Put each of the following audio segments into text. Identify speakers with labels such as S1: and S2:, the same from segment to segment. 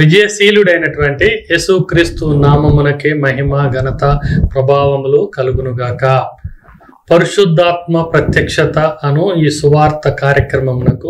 S1: విజయశీలుడైనటువంటి యేసుక్రీస్తు నామమునకే మహిమ ఘనత ప్రభావములు కలుగునుగాక పరిశుద్ధాత్మ ప్రత్యక్షత అను ఈ సువార్త కార్యక్రమమునకు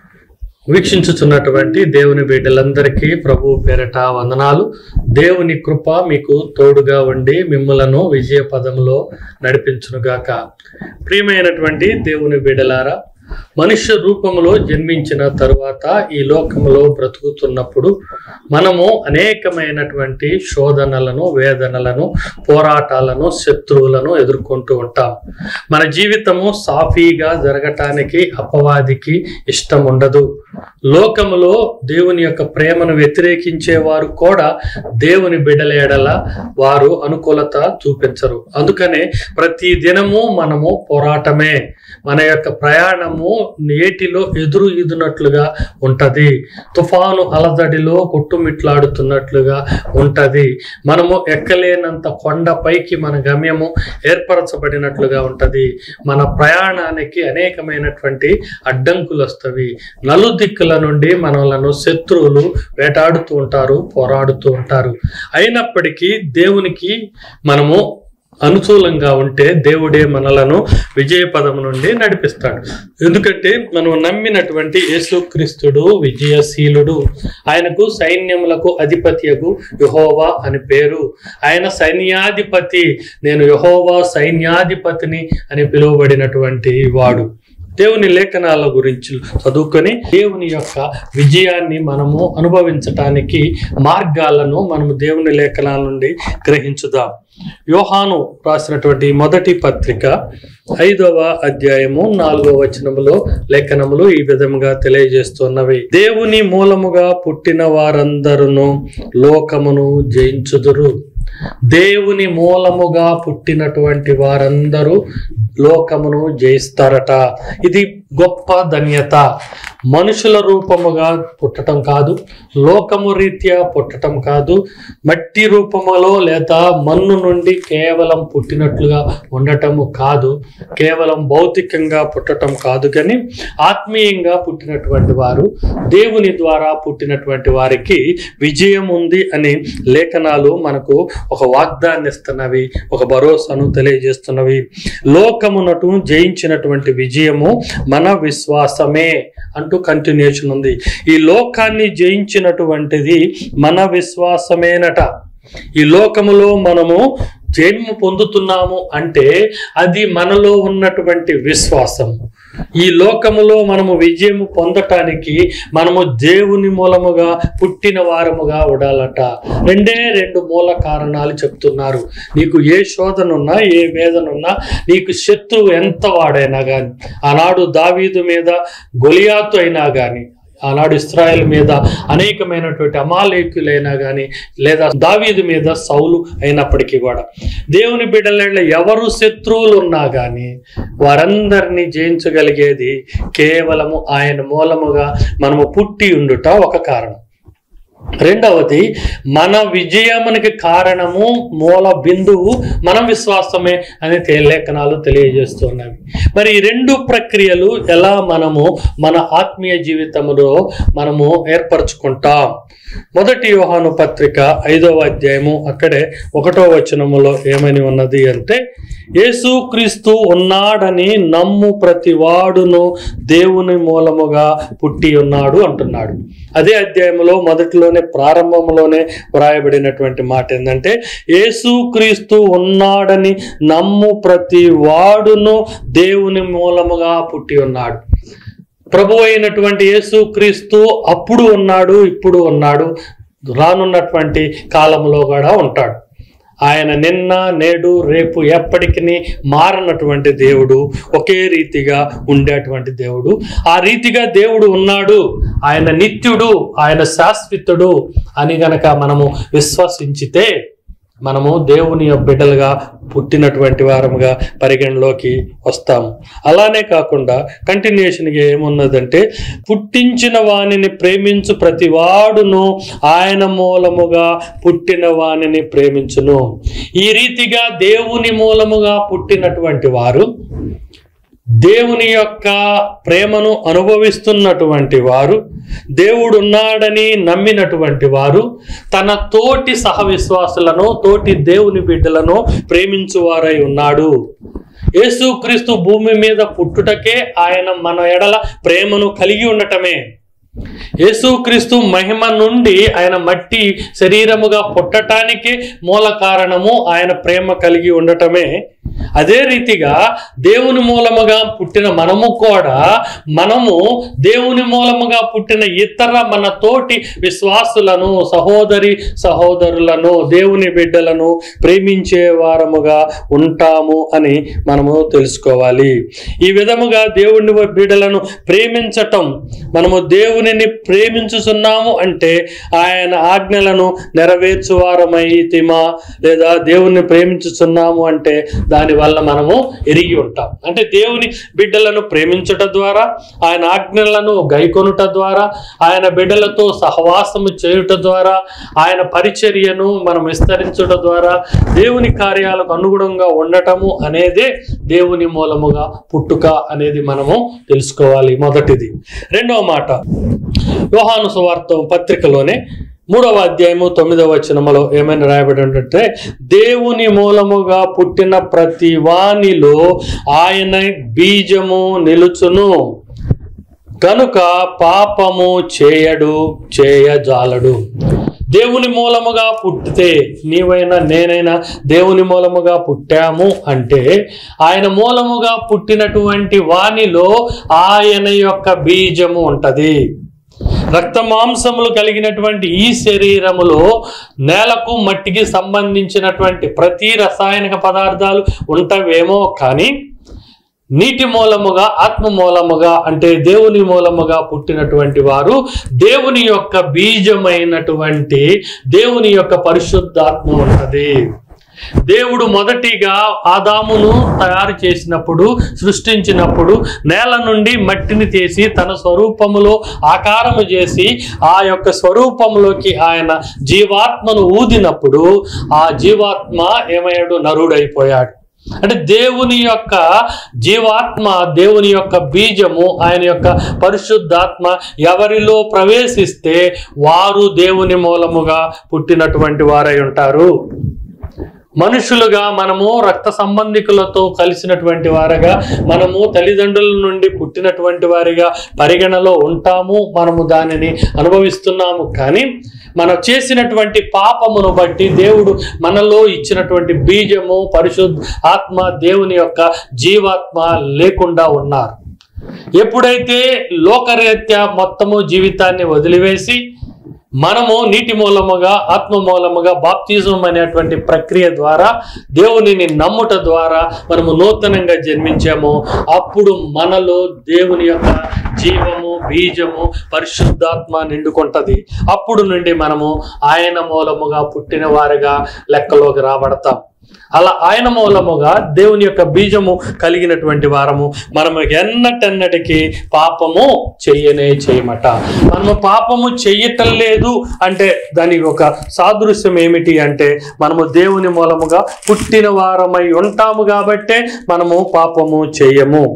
S1: వీక్షించుచున్నటువంటి దేవుని బిడ్డలందరికీ ప్రభు పేరట వందనాలు దేవుని కృప మీకు తోడుగా ఉండి మిమ్మలను విజయ పదంలో నడిపించునుగాక ప్రియమైనటువంటి దేవుని బిడ్డలారా మనుష్య రూపములో జన్మించిన తరువాత ఈ లోకములో బ్రతుకుతున్నప్పుడు మనము అనేకమైనటువంటి శోధనలను వేదనలను పోరాటాలను శత్రువులను ఎదుర్కొంటూ ఉంటాం మన జీవితము సాఫీగా జరగటానికి అపవాదికి ఇష్టం ఉండదు లోకములో దేవుని యొక్క ప్రేమను వ్యతిరేకించే వారు కూడా దేవుని బిడ్డల ఎడల వారు అనుకూలత చూపించరు అందుకనే ప్రతి దినము మనము పోరాటమే మన యొక్క ప్రయాణము నేటిలో ఎదురు ఇదునట్లుగా ఉంటది తుఫాను అలజడిలో కొట్టుమిట్లాడుతున్నట్లుగా ఉంటది మనము ఎక్కలేనంత కొండ పైకి మన గమ్యము ఏర్పరచబడినట్లుగా ఉంటది మన ప్రయాణానికి అనేకమైనటువంటి అడ్డంకులు వస్తవి నలుదిక్కుల నుండి మనలను శత్రువులు వేటాడుతూ ఉంటారు పోరాడుతూ ఉంటారు అయినప్పటికీ దేవునికి మనము అనుకూలంగా ఉంటే దేవుడే మనలను విజయ పదము నుండి నడిపిస్తాడు ఎందుకంటే మనం నమ్మినటువంటి యేసుక్రీస్తుడు విజయశీలుడు ఆయనకు సైన్యములకు అధిపత్యకు యహోవా అని పేరు ఆయన సైన్యాధిపతి నేను యహోవా సైన్యాధిపతిని అని పిలువబడినటువంటి వాడు దేవుని లేఖనాల గురించి చదువుకొని దేవుని యొక్క విజయాన్ని మనము అనుభవించటానికి మార్గాలను మనము దేవుని లేఖనాల నుండి గ్రహించుదాం యోహాను రాసినటువంటి మొదటి పత్రిక ఐదవ అధ్యాయము నాలుగవ వచనములో లేఖనములు ఈ విధముగా తెలియజేస్తున్నవి దేవుని మూలముగా పుట్టిన వారందరును లోకమును జయించుదురు దేవుని మూలముగా పుట్టినటువంటి వారందరూ లోకమును జయిస్తారట ఇది గొప్ప ధన్యత మనుషుల రూపముగా పుట్టటం కాదు లోకము రీత్యా పుట్టటం కాదు మట్టి రూపములో లేదా మన్ను నుండి కేవలం పుట్టినట్లుగా ఉండటము కాదు కేవలం భౌతికంగా పుట్టటం కాదు కానీ ఆత్మీయంగా పుట్టినటువంటి వారు దేవుని ద్వారా పుట్టినటువంటి వారికి విజయం ఉంది అని లేఖనాలు మనకు ఒక వాగ్దాన్ని ఇస్తున్నవి ఒక భరోసాను తెలియజేస్తున్నవి లోకమునటు జయించినటువంటి విజయము మన విశ్వాసమే అంటూ కంటిన్యూషన్ ఉంది ఈ లోకాన్ని జయించినటువంటిది మన విశ్వాసమేనట ఈ లోకములో మనము జన్మ పొందుతున్నాము అంటే అది మనలో ఉన్నటువంటి విశ్వాసం ఈ లోకములో మనము విజయం పొందటానికి మనము దేవుని మూలముగా పుట్టిన వారముగా ఉండాలట రెండే రెండు మూల కారణాలు చెప్తున్నారు నీకు ఏ శోధనున్నా ఏ వేదనున్నా నీకు శత్రువు ఎంత వాడైనా కానీ ఆనాడు దావీదు మీద గొలియాతు అయినా కానీ ఆనాడు ఇస్రాయల్ మీద అనేకమైనటువంటి అమాలేకులైనా కానీ లేదా దావీదు మీద సౌలు అయినప్పటికీ కూడా దేవుని బిడ్డల ఎవరు శత్రువులు ఉన్నా కానీ వారందరినీ జయించగలిగేది కేవలము ఆయన మూలముగా మనము పుట్టి ఉండుట ఒక కారణం రెండవది మన విజయమునికి కారణము మూల బిందువు మన విశ్వాసమే అని తే- లేఖనాలు తెలియజేస్తున్నవి మరి ఈ రెండు ప్రక్రియలు ఎలా మనము మన ఆత్మీయ జీవితంలో మనము ఏర్పరచుకుంటాం మొదటి యోహాను పత్రిక ఐదవ అధ్యాయము అక్కడే ఒకటో వచనములో ఏమని ఉన్నది అంటే యేసుక్రీస్తు ఉన్నాడని నమ్ము ప్రతి వాడును దేవుని మూలముగా పుట్టి ఉన్నాడు అంటున్నాడు అదే అధ్యాయంలో మొదటిలోనే ప్రారంభంలోనే వ్రాయబడినటువంటి మాట ఏంటంటే యేసుక్రీస్తు ఉన్నాడని నమ్ము ప్రతి వాడును దేవుని మూలముగా పుట్టి ఉన్నాడు ప్రభు అయినటువంటి యేసుక్రీస్తు అప్పుడు ఉన్నాడు ఇప్పుడు ఉన్నాడు రానున్నటువంటి కాలంలో కూడా ఉంటాడు ఆయన నిన్న నేడు రేపు ఎప్పటికీ మారనటువంటి దేవుడు ఒకే రీతిగా ఉండేటువంటి దేవుడు ఆ రీతిగా దేవుడు ఉన్నాడు ఆయన నిత్యుడు ఆయన శాశ్వతుడు అని గనక మనము విశ్వసించితే మనము దేవుని యొక్క బిడ్డలుగా పుట్టినటువంటి వారముగా పరిగణలోకి వస్తాము అలానే కాకుండా కంటిన్యూషన్గా ఏమున్నదంటే పుట్టించిన వానిని ప్రేమించు ప్రతి వాడును ఆయన మూలముగా పుట్టిన వానిని ప్రేమించును ఈ రీతిగా దేవుని మూలముగా పుట్టినటువంటి వారు దేవుని యొక్క ప్రేమను అనుభవిస్తున్నటువంటి వారు దేవుడు ఉన్నాడని నమ్మినటువంటి వారు తన తోటి సహవిశ్వాసులను తోటి దేవుని బిడ్డలను ప్రేమించువారై ఉన్నాడు యేసుక్రీస్తు భూమి మీద పుట్టుటకే ఆయన మన ఎడల ప్రేమను కలిగి ఉండటమే యేసుక్రీస్తు మహిమ నుండి ఆయన మట్టి శరీరముగా పుట్టటానికి మూల కారణము ఆయన ప్రేమ కలిగి ఉండటమే అదే రీతిగా దేవుని మూలముగా పుట్టిన మనము కూడా మనము దేవుని మూలముగా పుట్టిన ఇతర మన తోటి విశ్వాసులను సహోదరి సహోదరులను దేవుని బిడ్డలను ప్రేమించే వారముగా ఉంటాము అని మనము తెలుసుకోవాలి ఈ విధముగా దేవుని బిడ్డలను ప్రేమించటం మనము దేవునిని ప్రేమించుచున్నాము అంటే ఆయన ఆజ్ఞలను నెరవేర్చువారమైతిమా లేదా దేవుణ్ణి ప్రేమించుచున్నాము అంటే దానివల్ల మనము ఎరిగి ఉంటాం అంటే దేవుని బిడ్డలను ప్రేమించుట ద్వారా ఆయన ఆజ్ఞలను గైకొనుట ద్వారా ఆయన బిడ్డలతో సహవాసము చేయుట ద్వారా ఆయన పరిచర్యను మనం విస్తరించుట ద్వారా దేవుని కార్యాలకు అనుగుణంగా ఉండటము అనేదే దేవుని మూలముగా పుట్టుక అనేది మనము తెలుసుకోవాలి మొదటిది రెండవ మాట యోహాను సువార్త పత్రికలోనే మూడవ అధ్యాయము తొమ్మిదవ వచనములో ఏమైనా రాయబడి ఉంటే దేవుని మూలముగా పుట్టిన ప్రతి వానిలో ఆయన బీజము నిలుచును కనుక పాపము చేయడు చేయజాలడు దేవుని మూలముగా పుట్టితే నీవైనా నేనైనా దేవుని మూలముగా పుట్టాము అంటే ఆయన మూలముగా పుట్టినటువంటి వానిలో ఆయన యొక్క బీజము ఉంటది రక్త మాంసములు కలిగినటువంటి ఈ శరీరములో నేలకు మట్టికి సంబంధించినటువంటి ప్రతి రసాయనిక పదార్థాలు ఉంటవేమో కానీ నీటి మూలముగా ఆత్మ మూలముగా అంటే దేవుని మూలముగా పుట్టినటువంటి వారు దేవుని యొక్క బీజమైనటువంటి దేవుని యొక్క పరిశుద్ధాత్మ ఉన్నది దేవుడు మొదటిగా ఆదామును తయారు చేసినప్పుడు సృష్టించినప్పుడు నేల నుండి మట్టిని తీసి తన స్వరూపములో ఆకారము చేసి ఆ యొక్క స్వరూపములోకి ఆయన జీవాత్మను ఊదినప్పుడు ఆ జీవాత్మ ఏమయ్యాడు నరుడైపోయాడు అంటే దేవుని యొక్క జీవాత్మ దేవుని యొక్క బీజము ఆయన యొక్క పరిశుద్ధాత్మ ఎవరిలో ప్రవేశిస్తే వారు దేవుని మూలముగా పుట్టినటువంటి వారై ఉంటారు మనుషులుగా మనము రక్త సంబంధికులతో కలిసినటువంటి వారుగా మనము తల్లిదండ్రుల నుండి పుట్టినటువంటి వారిగా పరిగణలో ఉంటాము మనము దానిని అనుభవిస్తున్నాము కానీ మనం చేసినటువంటి పాపమును బట్టి దేవుడు మనలో ఇచ్చినటువంటి బీజము పరిశుద్ధ ఆత్మ దేవుని యొక్క జీవాత్మ లేకుండా ఉన్నారు ఎప్పుడైతే లోకరీత్యా మొత్తము జీవితాన్ని వదిలివేసి మనము నీటి మూలముగా ఆత్మ మూలముగా బాప్తిజం అనేటువంటి ప్రక్రియ ద్వారా దేవునిని నమ్ముట ద్వారా మనము నూతనంగా జన్మించాము అప్పుడు మనలో దేవుని యొక్క జీవము బీజము పరిశుద్ధాత్మ నిండుకుంటది అప్పుడు నుండి మనము ఆయన మూలముగా పుట్టిన వారిగా లెక్కలోకి రాబడతాం అలా ఆయన మూలముగా దేవుని యొక్క బీజము కలిగినటువంటి వారము మనము ఎన్నటెన్నటికి పాపము చెయ్యనే చేయమట మనము పాపము చెయ్యటం లేదు అంటే దానికి ఒక సాదృశ్యం ఏమిటి అంటే మనము దేవుని మూలముగా పుట్టిన వారమై ఉంటాము కాబట్టే మనము పాపము చేయము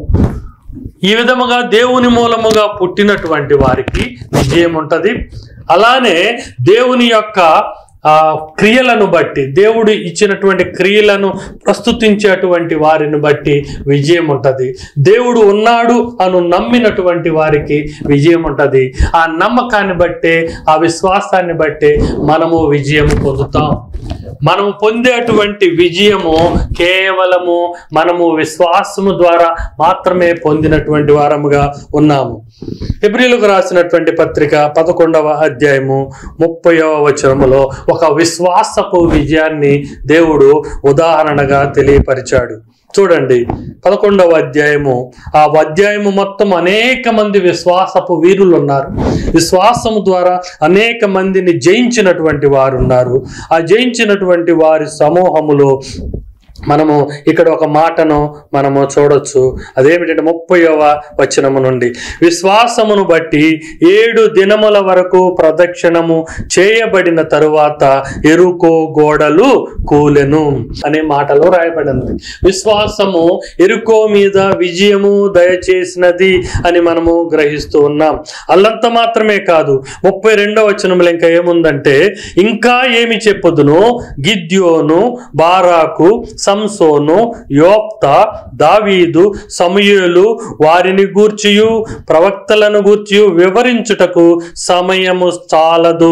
S1: ఈ విధముగా దేవుని మూలముగా పుట్టినటువంటి వారికి విజయం ఉంటది అలానే దేవుని యొక్క ఆ క్రియలను బట్టి దేవుడు ఇచ్చినటువంటి క్రియలను ప్రస్తుతించేటువంటి వారిని బట్టి విజయం ఉంటది దేవుడు ఉన్నాడు అను నమ్మినటువంటి వారికి విజయం ఉంటది ఆ నమ్మకాన్ని బట్టే ఆ విశ్వాసాన్ని బట్టే మనము విజయం పొందుతాం మనము పొందేటువంటి విజయము కేవలము మనము విశ్వాసము ద్వారా మాత్రమే పొందినటువంటి వారముగా ఉన్నాము ఎబ్రిలకు రాసినటువంటి పత్రిక పదకొండవ అధ్యాయము ముప్పైవ వచనములో ఒక విశ్వాసపు విజయాన్ని దేవుడు ఉదాహరణగా తెలియపరిచాడు చూడండి పదకొండవ అధ్యాయము ఆ అధ్యాయము మొత్తం అనేక మంది విశ్వాసపు వీరులు ఉన్నారు విశ్వాసము ద్వారా అనేక మందిని జయించినటువంటి వారు ఉన్నారు ఆ జయించినటువంటి వారి సమూహములో మనము ఇక్కడ ఒక మాటను మనము చూడొచ్చు అదేమిటంటే ముప్పైవ వచనము నుండి విశ్వాసమును బట్టి ఏడు దినముల వరకు ప్రదక్షిణము చేయబడిన తరువాత ఎరుకో గోడలు కూలెను అనే మాటలో రాయబడింది విశ్వాసము ఎరుకో మీద విజయము దయచేసినది అని మనము గ్రహిస్తూ ఉన్నాం అల్లంత మాత్రమే కాదు ముప్పై రెండవ వచనంలో ఇంకా ఏముందంటే ఇంకా ఏమి చెప్పుదును గిద్యోను బారాకు సంసోను యోప్త దావీదు సమూయేలు వారిని గూర్చియు ప్రవక్తలను గూర్చియు వివరించుటకు సమయము చాలదు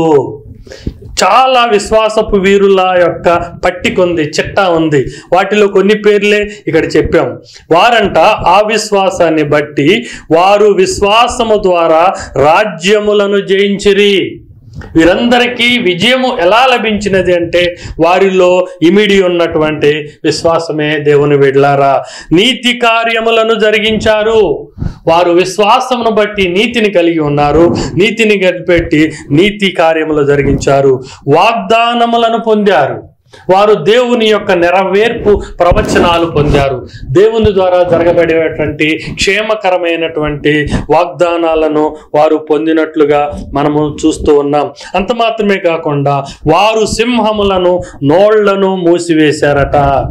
S1: చాలా విశ్వాసపు వీరుల యొక్క పట్టిక ఉంది చిట్టా ఉంది వాటిలో కొన్ని పేర్లే ఇక్కడ చెప్పాం వారంట ఆ విశ్వాసాన్ని బట్టి వారు విశ్వాసము ద్వారా రాజ్యములను జయించిరి వీరందరికీ విజయము ఎలా లభించినది అంటే వారిలో ఇమిడి ఉన్నటువంటి విశ్వాసమే దేవుని విడ్లారా నీతి కార్యములను జరిగించారు వారు విశ్వాసమును బట్టి నీతిని కలిగి ఉన్నారు నీతిని గడిపెట్టి నీతి కార్యములు జరిగించారు వాగ్దానములను పొందారు వారు దేవుని యొక్క నెరవేర్పు ప్రవచనాలు పొందారు దేవుని ద్వారా జరగబడేటువంటి క్షేమకరమైనటువంటి వాగ్దానాలను వారు పొందినట్లుగా మనము చూస్తూ ఉన్నాం అంత మాత్రమే కాకుండా వారు సింహములను నోళ్లను మూసివేశారట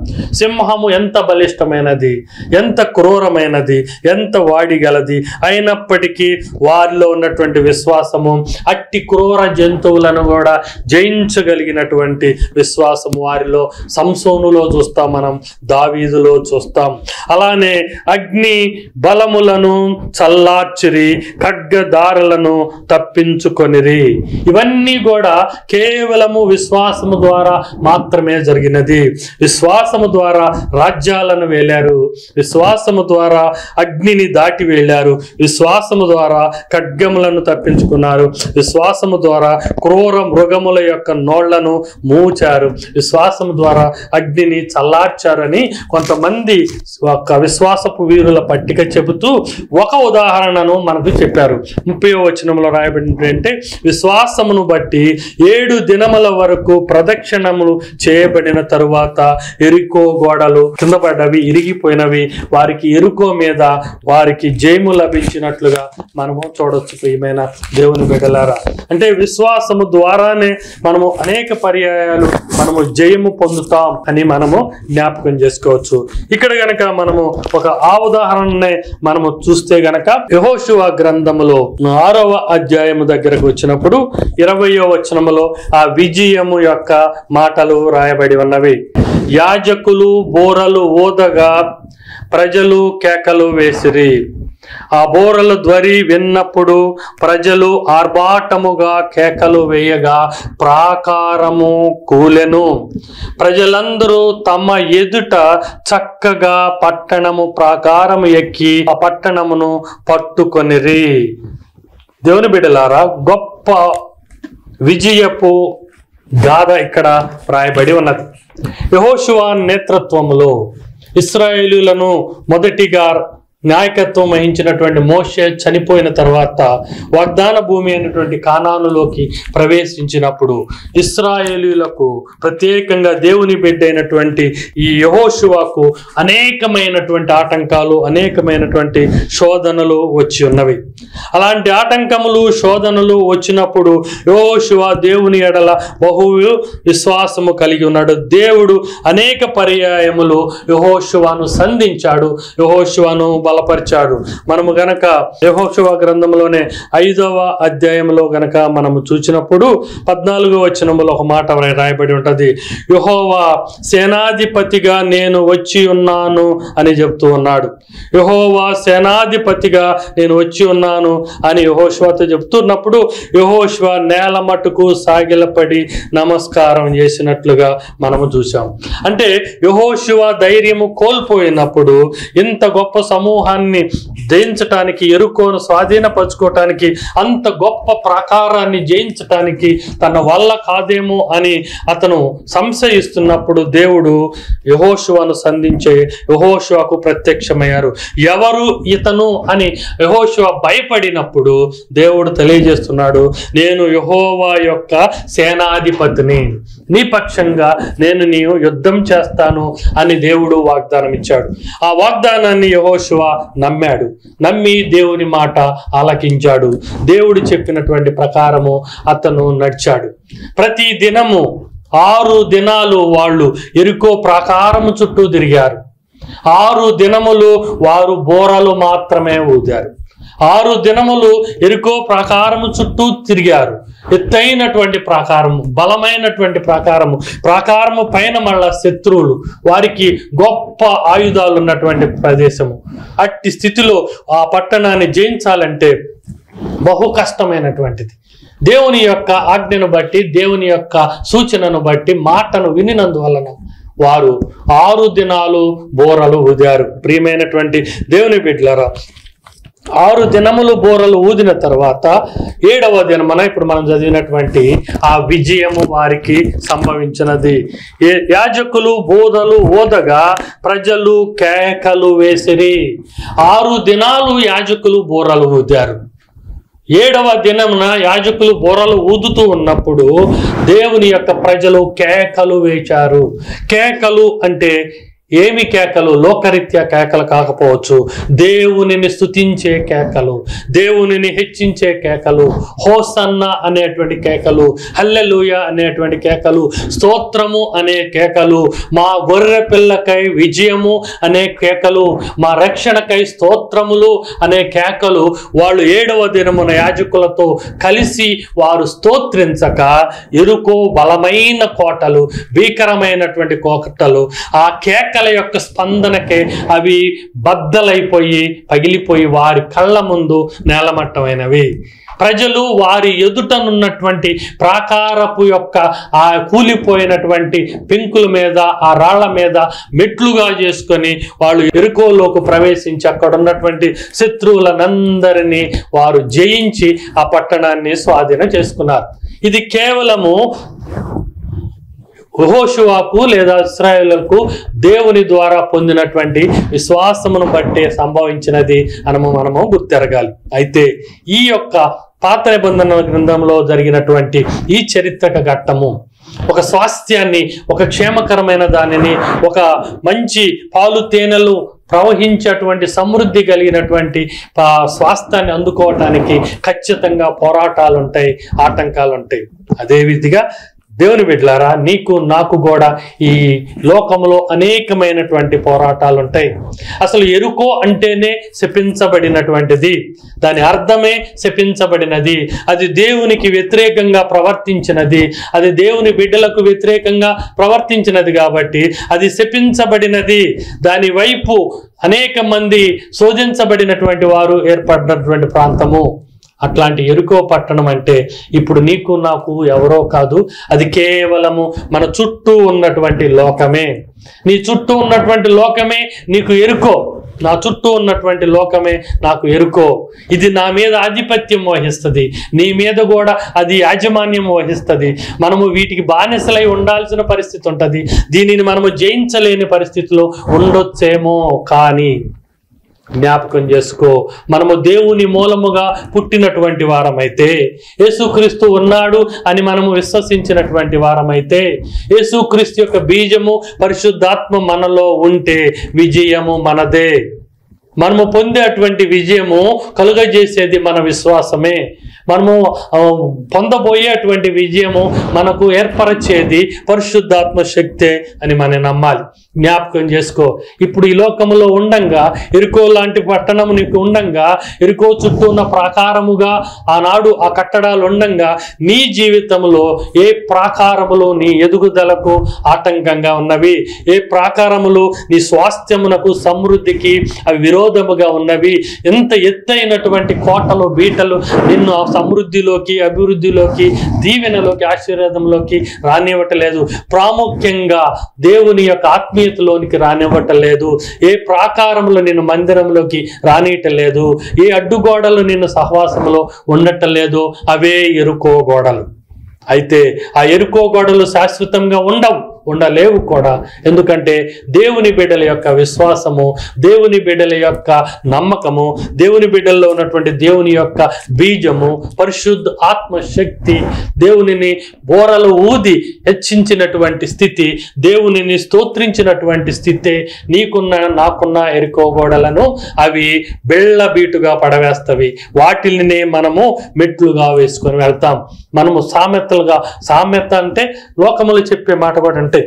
S1: సింహము ఎంత బలిష్టమైనది ఎంత క్రూరమైనది ఎంత వాడిగలది అయినప్పటికీ వారిలో ఉన్నటువంటి విశ్వాసము అట్టి క్రూర జంతువులను కూడా జయించగలిగినటువంటి విశ్వాసము వారిలో సంసోనులో చూస్తాం మనం దావీదులో చూస్తాం అలానే అగ్ని బలములను చల్లార్చిరి ఖడ్గదారులను తప్పించుకొనిరి ఇవన్నీ కూడా కేవలము విశ్వాసము ద్వారా మాత్రమే జరిగినది విశ్వాసము ద్వారా రాజ్యాలను వేలారు విశ్వాసము ద్వారా అగ్నిని దాటి వెళ్ళారు విశ్వాసము ద్వారా ఖడ్గములను తప్పించుకున్నారు విశ్వాసము ద్వారా క్రూర మృగముల యొక్క నోళ్లను మూచారు విశ్వాసము ద్వారా అగ్నిని చల్లార్చారని కొంతమంది ఒక విశ్వాసపు వీరుల పట్టిక చెబుతూ ఒక ఉదాహరణను మనకు చెప్పారు ముప్పై వచనంలో రాయబడింది అంటే విశ్వాసమును బట్టి ఏడు దినముల వరకు ప్రదక్షిణములు చేయబడిన తరువాత ఎరుకో గోడలు కింద పడ్డవి ఇరిగిపోయినవి వారికి ఎరుకో మీద వారికి జయము లభించినట్లుగా మనము చూడొచ్చు ప్రియమైన దేవుని బిడ్డలారా అంటే విశ్వాసము ద్వారానే మనము అనేక పర్యాయాలు మనము జయము పొందుతాం అని మనము జ్ఞాపకం చేసుకోవచ్చు ఇక్కడ గనక మనము ఒక ఆ ఉదాహరణనే మనము చూస్తే గనక యహోశువ గ్రంథములో ఆరవ అధ్యాయము దగ్గరకు వచ్చినప్పుడు ఇరవయో వచనములో ఆ విజయము యొక్క మాటలు రాయబడి ఉన్నవి యాజకులు బోరలు ఊదగా ప్రజలు కేకలు వేసిరి ఆ బోరల ధ్వరి విన్నప్పుడు ప్రజలు ఆర్భాటముగా కేకలు వేయగా ప్రాకారము కూలెను ప్రజలందరూ తమ ఎదుట చక్కగా పట్టణము ప్రాకారము ఎక్కి ఆ పట్టణమును పట్టుకొనిరి దేవుని బిడ్డలారా గొప్ప విజయపు గాథ ఇక్కడ రాయబడి ఉన్నది యహోశువ నేతృత్వములో ఇస్రాయేలీలను మొదటిగా నాయకత్వం వహించినటువంటి మోషే చనిపోయిన తర్వాత వాగ్దాన భూమి అయినటువంటి కానానులోకి ప్రవేశించినప్పుడు ఇస్రాయేలీలకు ప్రత్యేకంగా దేవుని బిడ్డ అయినటువంటి ఈ యహోశువాకు అనేకమైనటువంటి ఆటంకాలు అనేకమైనటువంటి శోధనలు వచ్చి ఉన్నవి అలాంటి ఆటంకములు శోధనలు వచ్చినప్పుడు యహోశువ దేవుని ఎడల బహు విశ్వాసము కలిగి ఉన్నాడు దేవుడు అనేక పర్యాయములు యహోశువాను సంధించాడు యహోశువాను బలపరిచాడు మనము గనక యహోశువ గ్రంథంలోనే ఐదవ అధ్యాయంలో గనక మనము చూసినప్పుడు పద్నాలుగో వచనములో ఒక మాట రాయబడి ఉంటది యహోవా సేనాధిపతిగా నేను వచ్చి ఉన్నాను అని చెప్తూ ఉన్నాడు యహోవా సేనాధిపతిగా నేను వచ్చి ఉన్నాను అని యహోశివతో చెప్తున్నప్పుడు యహోశివ నేల మట్టుకు సాగిలపడి నమస్కారం చేసినట్లుగా మనము చూసాం అంటే యహోశివ ధైర్యము కోల్పోయినప్పుడు ఇంత గొప్ప సమూహాన్ని జయించటానికి ఎరుకోను స్వాధీనపరచుకోవటానికి అంత గొప్ప ప్రాకారాన్ని జయించటానికి తన వల్ల కాదేమో అని అతను సంశయిస్తున్నప్పుడు దేవుడు యహోశువను సంధించే యహోశువకు ప్రత్యక్షమయ్యారు ఎవరు ఇతను అని యహోశువ భయపడినప్పుడు దేవుడు తెలియజేస్తున్నాడు నేను యహోవా యొక్క సేనాధిపతిని నీ పక్షంగా నేను నీ యుద్ధం చేస్తాను అని దేవుడు వాగ్దానం ఇచ్చాడు ఆ వాగ్దానాన్ని యహోశివ నమ్మాడు నమ్మి దేవుని మాట ఆలకించాడు దేవుడు చెప్పినటువంటి ప్రకారము అతను నడిచాడు ప్రతి దినము ఆరు దినాలు వాళ్ళు ఎరుకో ప్రాకారము చుట్టూ తిరిగారు ఆరు దినములు వారు బోరలు మాత్రమే ఊదారు ఆరు దినములు ఎరుకో ప్రాకారము చుట్టూ తిరిగారు ఎత్తైనటువంటి ప్రాకారము బలమైనటువంటి ప్రాకారము ప్రాకారము పైన మళ్ళా శత్రువులు వారికి గొప్ప ఆయుధాలు ఉన్నటువంటి ప్రదేశము అట్టి స్థితిలో ఆ పట్టణాన్ని జయించాలంటే బహు కష్టమైనటువంటిది దేవుని యొక్క ఆజ్ఞను బట్టి దేవుని యొక్క సూచనను బట్టి మాటను వినినందువలన వారు ఆరు దినాలు బోరలు ఊదారు ప్రియమైనటువంటి దేవుని బిడ్డలారా ఆరు దినములు బోరలు ఊదిన తర్వాత ఏడవ దినమున ఇప్పుడు మనం చదివినటువంటి ఆ విజయము వారికి సంభవించినది ఏ- యాజకులు బోధలు ఓదగా ప్రజలు కేకలు వేసిరి ఆరు దినాలు యాజకులు బోరలు ఊదారు ఏడవ దినమున యాజకులు బోరలు ఊదుతూ ఉన్నప్పుడు దేవుని యొక్క ప్రజలు కేకలు వేశారు కేకలు అంటే ఏమి కేకలు లోకరీత్యా కేకలు కాకపోవచ్చు దేవునిని స్తుతించే కేకలు దేవునిని హెచ్చించే కేకలు హోసన్న అనేటువంటి కేకలు హల్లెలూయ అనేటువంటి కేకలు స్తోత్రము అనే కేకలు మా గొర్రె పిల్లకై విజయము అనే కేకలు మా రక్షణకై స్తోత్రములు అనే కేకలు వాళ్ళు ఏడవ దినమున యాజకులతో కలిసి వారు స్తోత్రించక ఎరుకో బలమైన కోటలు భీకరమైనటువంటి కోటలు ఆ కేకల యొక్క స్పందనకే అవి బద్దలైపోయి పగిలిపోయి వారి కళ్ళ ముందు నేలమట్టమైనవి ప్రజలు వారి ఎదుటనున్నటువంటి ప్రాకారపు యొక్క ఆ కూలిపోయినటువంటి పెంకుల మీద ఆ రాళ్ల మీద మెట్లుగా చేసుకొని వాళ్ళు ఎరుకోలోకి ప్రవేశించి అక్కడ ఉన్నటువంటి శత్రువులనందరినీ వారు జయించి ఆ పట్టణాన్ని స్వాధీనం చేసుకున్నారు ఇది కేవలము యెహోషువకు లేదా ఇస్రాయేళ్లకు దేవుని ద్వారా పొందినటువంటి విశ్వాసమును బట్టే సంభవించినది అనము మనము గుర్తెరగాలి అయితే ఈ యొక్క పాత నిబంధన గ్రంథంలో జరిగినటువంటి ఈ చరిత్రక ఘట్టము ఒక స్వాస్థ్యాన్ని ఒక క్షేమకరమైన దానిని ఒక మంచి పాలు తేనెలు ప్రవహించేటువంటి సమృద్ధి కలిగినటువంటి ఆ స్వాస్థ్యాన్ని అందుకోవటానికి ఖచ్చితంగా పోరాటాలు ఉంటాయి ఆటంకాలు ఉంటాయి అదే విధిగా దేవుని బిడ్డలారా నీకు నాకు కూడా ఈ లోకంలో అనేకమైనటువంటి పోరాటాలు ఉంటాయి అసలు ఎరుకో అంటేనే శపించబడినటువంటిది దాని అర్థమే శపించబడినది అది దేవునికి వ్యతిరేకంగా ప్రవర్తించినది అది దేవుని బిడ్డలకు వ్యతిరేకంగా ప్రవర్తించినది కాబట్టి అది శపించబడినది దాని వైపు అనేక మంది శోధించబడినటువంటి వారు ఏర్పడినటువంటి ప్రాంతము అట్లాంటి ఎరుకో పట్టణం అంటే ఇప్పుడు నీకు నాకు ఎవరో కాదు అది కేవలము మన చుట్టూ ఉన్నటువంటి లోకమే నీ చుట్టూ ఉన్నటువంటి లోకమే నీకు ఎరుకో నా చుట్టూ ఉన్నటువంటి లోకమే నాకు ఎరుకో ఇది నా మీద ఆధిపత్యం వహిస్తుంది నీ మీద కూడా అది యాజమాన్యం వహిస్తుంది మనము వీటికి బానిసలై ఉండాల్సిన పరిస్థితి ఉంటుంది దీనిని మనము జయించలేని పరిస్థితిలో ఉండొచ్చేమో కానీ జ్ఞాపకం చేసుకో మనము దేవుని మూలముగా పుట్టినటువంటి వారమైతే యేసుక్రీస్తు ఉన్నాడు అని మనము విశ్వసించినటువంటి వారమైతే యేసుక్రీస్తు యొక్క బీజము పరిశుద్ధాత్మ మనలో ఉంటే విజయము మనదే మనము పొందేటువంటి విజయము కలుగజేసేది మన విశ్వాసమే మనము ఆ, పొందబోయేటువంటి విజయము మనకు ఏర్పరచేది పరిశుద్ధాత్మ శక్తే అని మనం నమ్మాలి జ్ఞాపకం చేసుకో ఇప్పుడు ఈ లోకములో ఉండంగా ఎరుకో లాంటి పట్టణము నీకు ఉండంగా ఎరుకో చుట్టూ ఉన్న ప్రాకారముగా ఆనాడు ఆ కట్టడాలు ఉండంగా నీ జీవితంలో ఏ ప్రాకారములు నీ ఎదుగుదలకు ఆటంకంగా ఉన్నవి ఏ ప్రాకారములు నీ స్వాస్థ్యమునకు సమృద్ధికి అవి విరోధముగా ఉన్నవి ఎంత ఎత్తైనటువంటి కోటలు బీటలు నిన్ను ఆ సమృద్ధిలోకి అభివృద్ధిలోకి దీవెనలోకి ఆశీర్వాదంలోకి రానివ్వటలేదు ప్రాముఖ్యంగా దేవుని యొక్క ఆత్మీయతలోనికి రానివ్వటలేదు ఏ ప్రాకారంలో నిన్ను మందిరంలోకి రానియటలేదు ఏ అడ్డుగోడలు నిన్ను సహవాసంలో ఉండటలేదు అవే ఎరుకో గోడలు అయితే ఆ ఎరుకో గోడలు శాశ్వతంగా ఉండవు ఉండలేవు కూడా ఎందుకంటే దేవుని బిడ్డల యొక్క విశ్వాసము దేవుని బిడ్డల యొక్క నమ్మకము దేవుని బిడ్డల్లో ఉన్నటువంటి దేవుని యొక్క బీజము పరిశుద్ధ ఆత్మశక్తి దేవునిని బోరలు ఊది హెచ్చించినటువంటి స్థితి దేవునిని స్తోత్రించినటువంటి స్థితి నీకున్న నాకున్న ఎరుకోగోడలను అవి బెళ్ళ బీటుగా పడవేస్తవి వాటిని మనము మెట్లుగా వేసుకొని వెళ్తాం మనము సామెతలుగా సామెత అంటే లోకములు చెప్పే మాట కూడా అంటే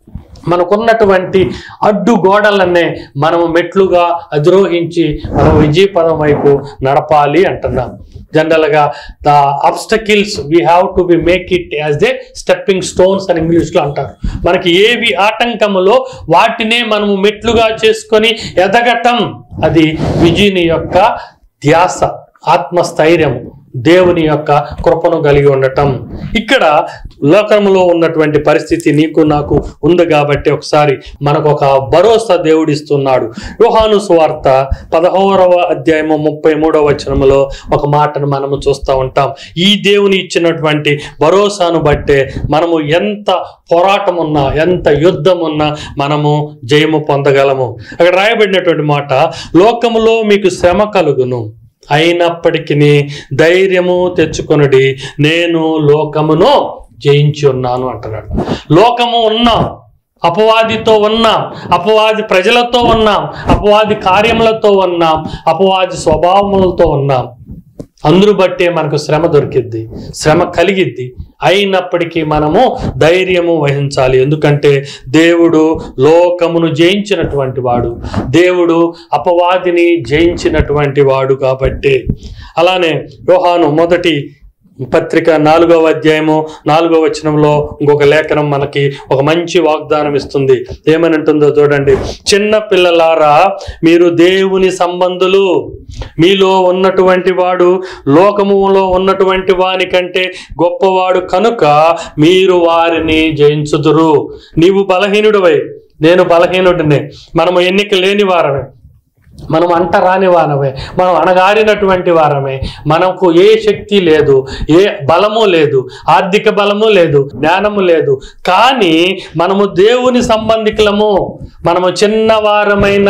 S1: మనకున్నటువంటి అడ్డు గోడలనే మనము మెట్లుగా అధిరోహించి మనం విజయపదం వైపు నడపాలి అంటున్నాం జనరల్గా the obstacles we have to be make it as they stepping stones అని ఇంగ్లీష్లో అంటారు మనకి ఏవి ఆటంకములో వాటినే మనము మెట్లుగా చేసుకొని ఎదగటం అది విజయుని యొక్క ధ్యాస ఆత్మస్థైర్యము దేవుని యొక్క కృపను కలిగి ఉండటం ఇక్కడ లోకంలో ఉన్నటువంటి పరిస్థితి నీకు నాకు ఉంది కాబట్టి ఒకసారి మనకు ఒక భరోసా దేవుడిస్తున్నాడు యోహాను సువార్త పదహారవ అధ్యాయము ముప్పై మూడవ వచనములో ఒక మాటను మనము చూస్తూ ఉంటాం ఈ దేవుని ఇచ్చినటువంటి భరోసాను బట్టే మనము ఎంత పోరాటం ఉన్నా ఎంత యుద్ధం ఉన్నా మనము జయము పొందగలము అక్కడ రాయబడినటువంటి మాట లోకములో మీకు శ్రమ కలుగును అయినప్పటికీ ధైర్యము తెచ్చుకొనుడి నేను లోకమును జయించి ఉన్నాను అంటున్నాడు లోకము ఉన్నాం అపవాదితో ఉన్నాం అపవాది ప్రజలతో ఉన్నాం అపవాది కార్యములతో ఉన్నాం అపవాది స్వభావములతో ఉన్నాం అందరూ బట్టే మనకు శ్రమ దొరికిద్ది శ్రమ కలిగిద్ది అయినప్పటికీ మనము ధైర్యము వహించాలి ఎందుకంటే దేవుడు లోకమును జయించినటువంటి వాడు దేవుడు అపవాదిని జయించినటువంటి వాడు కాబట్టి అలానే యోహాను మొదటి పత్రిక నాలుగవ అధ్యాయము నాలుగవ వచనంలో ఇంకొక లేఖనం మనకి ఒక మంచి వాగ్దానం ఇస్తుంది ఏమని ఉంటుందో చూడండి చిన్న పిల్లలారా మీరు దేవుని సంబంధులు మీలో ఉన్నటువంటి వాడు లోకములో ఉన్నటువంటి వాని కంటే గొప్పవాడు కనుక మీరు వారిని జయించుదురు నీవు బలహీనుడివై నేను బలహీనుడినే మనము ఎన్నిక లేని వారమే మనం అంట రాని వారమే మనం అణగారినటువంటి వారమే మనకు ఏ శక్తి లేదు ఏ బలము లేదు ఆర్థిక బలము లేదు జ్ఞానము లేదు కానీ మనము దేవుని సంబంధికులము మనము చిన్నవారమైన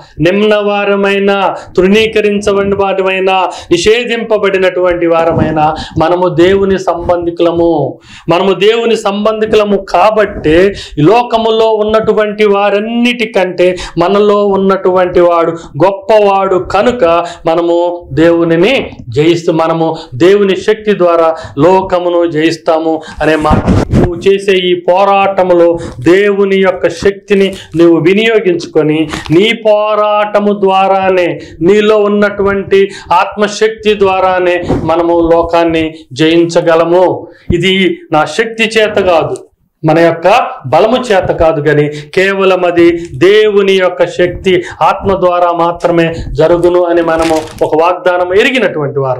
S1: నిమ్నవారమైన తృణీకరించబడిన వారమైన నిషేధింపబడినటువంటి వారమైన మనము దేవుని సంబంధికులము మనము దేవుని సంబంధికులము కాబట్టే ఈ లోకములో ఉన్నటువంటి వారన్నిటికంటే మనలో ఉన్నటువంటి వాడు గొప్పవాడు కనుక మనము దేవునిని జయిస్తూ మనము దేవుని శక్తి ద్వారా లోకమును జయిస్తాము అనే మాట నువ్వు చేసే ఈ పోరాటములో దేవుని యొక్క శక్తిని నువ్వు వినియోగించుకొని నీ పోరాటము ద్వారానే నీలో ఉన్నటువంటి ఆత్మశక్తి ద్వారానే మనము లోకాన్ని జయించగలము ఇది నా శక్తి చేత కాదు మన యొక్క బలము చేత కాదు కానీ కేవలం అది దేవుని యొక్క శక్తి ఆత్మ ద్వారా మాత్రమే జరుగును అని మనము ఒక వాగ్దానం ఎరిగినటువంటి వారు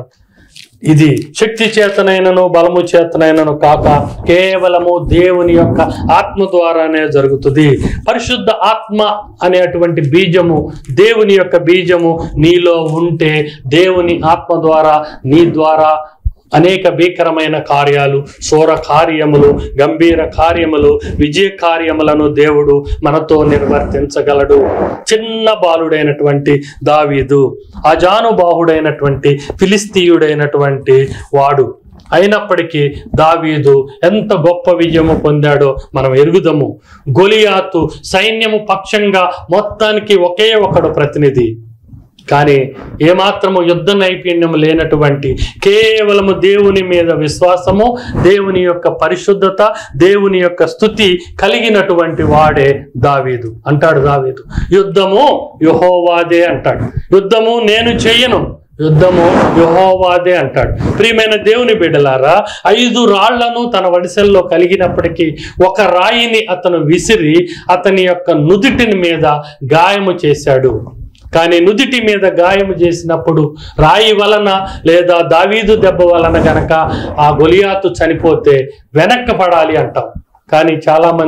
S1: ఇది శక్తి చేతనైనను బలము చేతనైనను కాక కేవలము దేవుని యొక్క ఆత్మ ద్వారానే జరుగుతుంది పరిశుద్ధ ఆత్మ అనేటువంటి బీజము దేవుని యొక్క బీజము నీలో ఉంటే దేవుని ఆత్మ ద్వారా నీ ద్వారా అనేక భీకరమైన కార్యాలు సోర కార్యములు గంభీర కార్యములు విజయ కార్యములను దేవుడు మనతో నిర్వర్తించగలడు చిన్న బాలుడైనటువంటి దావీదు అజానుబాహుడైనటువంటి ఫిలిస్తీయుడైనటువంటి వాడు అయినప్పటికీ దావీదు ఎంత గొప్ప విజయము పొందాడో మనం ఎరుగుదము గొలియాతు సైన్యము పక్షంగా మొత్తానికి ఒకే ఒకడు ప్రతినిధి కానీ ఏమాత్రము యుద్ధ నైపుణ్యం లేనటువంటి కేవలము దేవుని మీద విశ్వాసము దేవుని యొక్క పరిశుద్ధత దేవుని యొక్క స్థుతి కలిగినటువంటి వాడే దావీదు అంటాడు దావీదు యుద్ధము యహోవాదే అంటాడు యుద్ధము నేను చెయ్యను యుద్ధము యహోవాదే అంటాడు ప్రియమైన దేవుని బిడ్డలారా ఐదు రాళ్లను తన వడిసెల్లో కలిగినప్పటికీ ఒక రాయిని అతను విసిరి అతని యొక్క నుదుటిని మీద గాయము చేశాడు కానీ నుదిటి మీద గాయము చేసినప్పుడు రాయి వలన లేదా దావీదు దెబ్బ వలన గనక ఆ గొలియాతు చనిపోతే వెనక్కి పడాలి అంటాం కానీ చాలామంది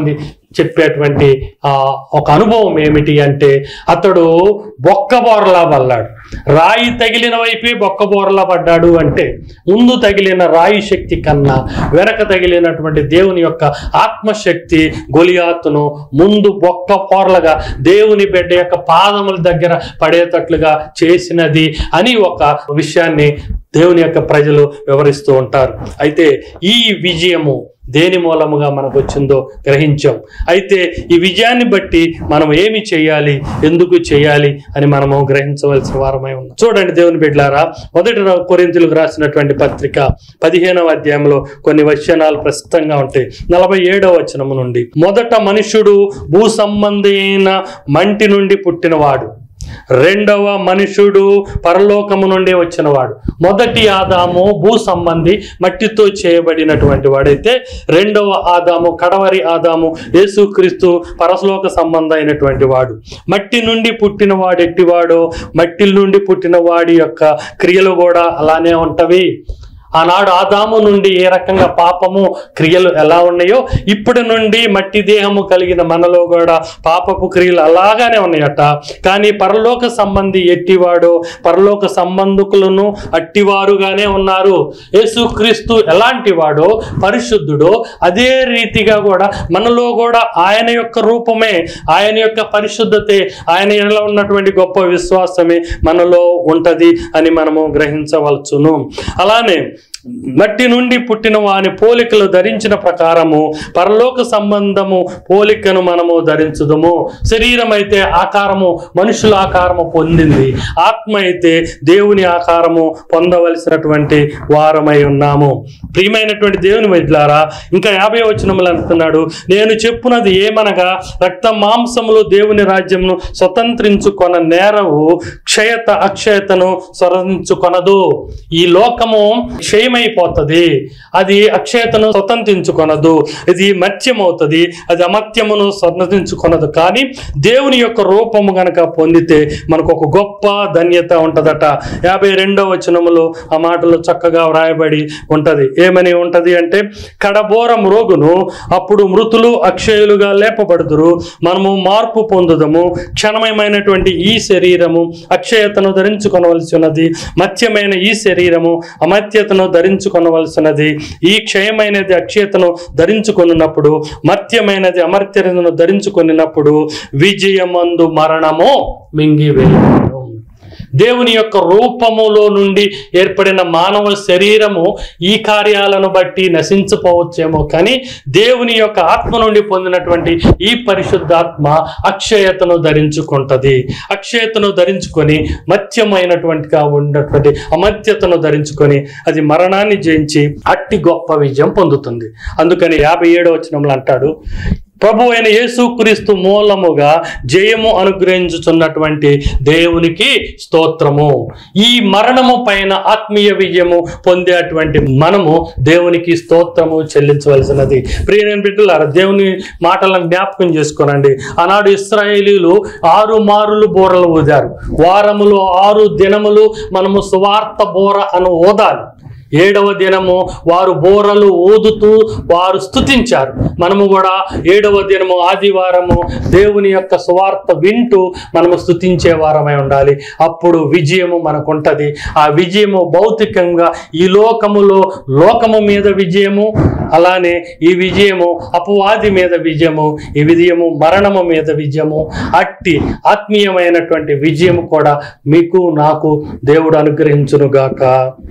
S1: చెప్పేటువంటి ఆ ఒక అనుభవం ఏమిటి అంటే అతడు బొక్కబోరలా పడ్డాడు రాయి తగిలిన వైపే బొక్కబోరలా పడ్డాడు అంటే ముందు తగిలిన రాయి శక్తి కన్నా వెనక తగిలినటువంటి దేవుని యొక్క ఆత్మశక్తి గొలియాతును ముందు బొక్క పోర్లగా దేవుని బిడ్డ యొక్క పాదముల దగ్గర పడేటట్లుగా చేసినది అని ఒక విషయాన్ని దేవుని యొక్క ప్రజలు వివరిస్తూ ఉంటారు అయితే ఈ విజయము దేని మూలముగా మనకు వచ్చిందో గ్రహించాం అయితే ఈ విజయాన్ని బట్టి మనం ఏమి చేయాలి ఎందుకు చేయాలి అని మనము గ్రహించవలసిన వారమై ఉన్నాం చూడండి దేవుని బిడ్లారా మొదటి కొరింతలకు రాసినటువంటి పత్రిక పదిహేనవ అధ్యాయంలో కొన్ని వచనాలు ప్రస్తుతంగా ఉంటాయి నలభై ఏడవ వచనము నుండి మొదట మనుషుడు భూ సంబంధి అయిన మంటి నుండి పుట్టినవాడు రెండవ మనుషుడు పరలోకము నుండి వచ్చినవాడు మొదటి ఆదాము భూ సంబంధి మట్టితో చేయబడినటువంటి వాడైతే రెండవ ఆదాము కడవరి ఆదాము యేసుక్రీస్తు పరలోక సంబంధం అయినటువంటి వాడు మట్టి నుండి పుట్టిన వాడు ఎట్టివాడో మట్టి నుండి పుట్టిన వాడి యొక్క క్రియలు కూడా అలానే ఉంటవి ఆనాడు ఆదాము నుండి ఏ రకంగా పాపము క్రియలు ఎలా ఉన్నాయో ఇప్పటి నుండి మట్టి దేహము కలిగిన మనలో కూడా పాపపు క్రియలు అలాగానే ఉన్నాయట కానీ పరలోక సంబంధి ఎట్టివాడో పరలోక సంబంధికులను అట్టివారుగానే ఉన్నారు యేసుక్రీస్తు ఎలాంటి వాడో పరిశుద్ధుడో అదే రీతిగా కూడా మనలో కూడా ఆయన యొక్క రూపమే ఆయన యొక్క పరిశుద్ధతే ఆయన ఎలా ఉన్నటువంటి గొప్ప విశ్వాసమే మనలో ఉంటది అని మనము గ్రహించవలచును అలానే మట్టి నుండి పుట్టిన వాని పోలికలు ధరించిన ప్రకారము పరలోక సంబంధము పోలికను మనము ధరించుదము శరీరం అయితే ఆకారము మనుషుల ఆకారము పొందింది ఆత్మ అయితే దేవుని ఆకారము పొందవలసినటువంటి వారమై ఉన్నాము ప్రియమైనటువంటి దేవుని వైద్యులారా ఇంకా యాభై వచనములు అంటున్నాడు నేను చెప్పున్నది ఏమనగా రక్త మాంసములు దేవుని రాజ్యమును స్వతంత్రించుకొన నేరవు క్షయత అక్షయతను స్వతంత్రించుకొనదు ఈ లోకము క్షయమైపోతుంది అది అక్షయతను స్వతంత్రించుకొనదు ఇది మత్యమవుతుంది అది అమత్యమును స్వతంత్రించుకొనదు కానీ దేవుని యొక్క రూపము గనక పొందితే మనకు ఒక గొప్ప ధన్యత ఉంటదట యాభై రెండవ వచనములో ఆ మాటలు చక్కగా వ్రాయబడి ఉంటది ఏమని ఉంటది అంటే కడబోర మ్రోగును అప్పుడు మృతులు అక్షయులుగా లేపబడుదురు మనము మార్పు పొందుదము క్షణమయమైనటువంటి ఈ శరీరము అక్షయతను ధరించుకొనవలసి ఉన్నది మత్యమైన ఈ శరీరము అమత్యతను ధరించుకొనవలసినది ఈ క్షయమైనది అక్షయతను ధరించుకొనినప్పుడు మత్యమైనది అమర్త్యతను ధరించుకొనినప్పుడు విజయమందు మరణము మింగివేయను దేవుని యొక్క రూపములో నుండి ఏర్పడిన మానవ శరీరము ఈ కార్యాలను బట్టి నశించిపోవచ్చేమో కానీ దేవుని యొక్క ఆత్మ నుండి పొందినటువంటి ఈ పరిశుద్ధాత్మ అక్షయతను ధరించుకుంటది అక్షయతను ధరించుకొని మత్యమైనటువంటిగా ఉన్నటువంటి అమత్యతను ధరించుకొని అది మరణాన్ని జయించి అట్టి గొప్ప విజయం పొందుతుంది అందుకని యాభై ఏడవ వచనంలో అంటాడు ప్రభు అయిన యేసుక్రీస్తు మూలముగా జయము అనుగ్రహించుచున్నటువంటి దేవునికి స్తోత్రము ఈ మరణము పైన ఆత్మీయ విజయము పొందేటువంటి మనము దేవునికి స్తోత్రము చెల్లించవలసినది ప్రియమైన బిడ్డలారా దేవుని మాటలను జ్ఞాపకం చేసుకోనండి ఆనాడు ఇస్రాయేలీలు ఆరు మారులు బోరలు ఊదారు వారములు ఆరు దినములు మనము సువార్త బోర అను ఓదాలి ఏడవ దినము వారు బోరలు ఊదుతూ వారు స్తుతించారు మనము కూడా ఏడవ దినము ఆదివారము దేవుని యొక్క సువార్త వింటూ మనము స్తుతించే వారమై ఉండాలి అప్పుడు విజయము మనకుంటది ఆ విజయము భౌతికంగా ఈ లోకములో లోకము మీద విజయము అలానే ఈ విజయము అపవాది మీద విజయము ఈ విజయము మరణము మీద విజయము అట్టి ఆత్మీయమైనటువంటి విజయము కూడా మీకు నాకు దేవుడు అనుగ్రహించునుగాక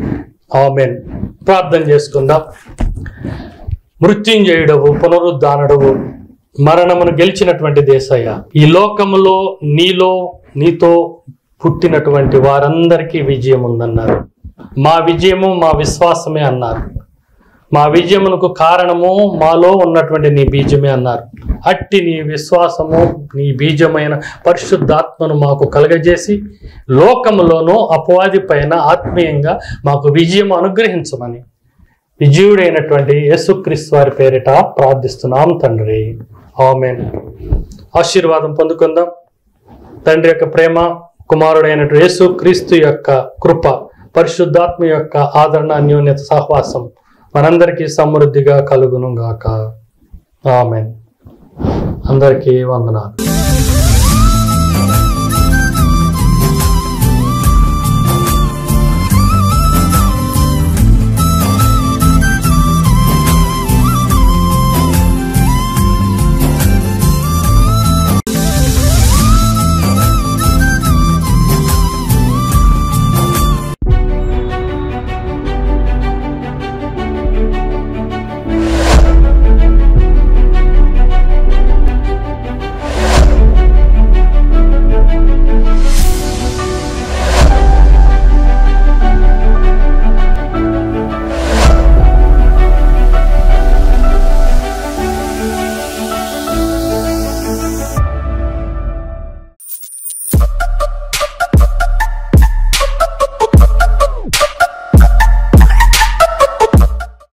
S1: ఆమెన్ ప్రార్థన చేసుకుందాం మృత్యుంజయుడవు పునరుద్ధానుడవు మరణమును గెలిచినటువంటి దేశయ్య ఈ లోకములో నీలో నీతో పుట్టినటువంటి వారందరికీ విజయం ఉందన్నారు మా విజయము మా విశ్వాసమే అన్నారు మా విజయమునకు కారణము మాలో ఉన్నటువంటి నీ బీజమే అన్నారు అట్టి నీ విశ్వాసము నీ బీజమైన పరిశుద్ధాత్మను మాకు కలగజేసి లోకములోనూ అపవాది పైన ఆత్మీయంగా మాకు విజయం అనుగ్రహించమని విజయుడైనటువంటి యేసుక్రీస్తు వారి పేరిట ప్రార్థిస్తున్నాం తండ్రి ఆమెన్ ఆశీర్వాదం పొందుకుందాం తండ్రి యొక్క ప్రేమ కుమారుడైనటువంటి యేసు క్రీస్తు యొక్క కృప పరిశుద్ధాత్మ యొక్క ఆదరణ అన్యోన్యత సహవాసం మనందరికీ సమృద్ధిగా కలుగును గాక ఆమెన్ అందరికీ వందనాలు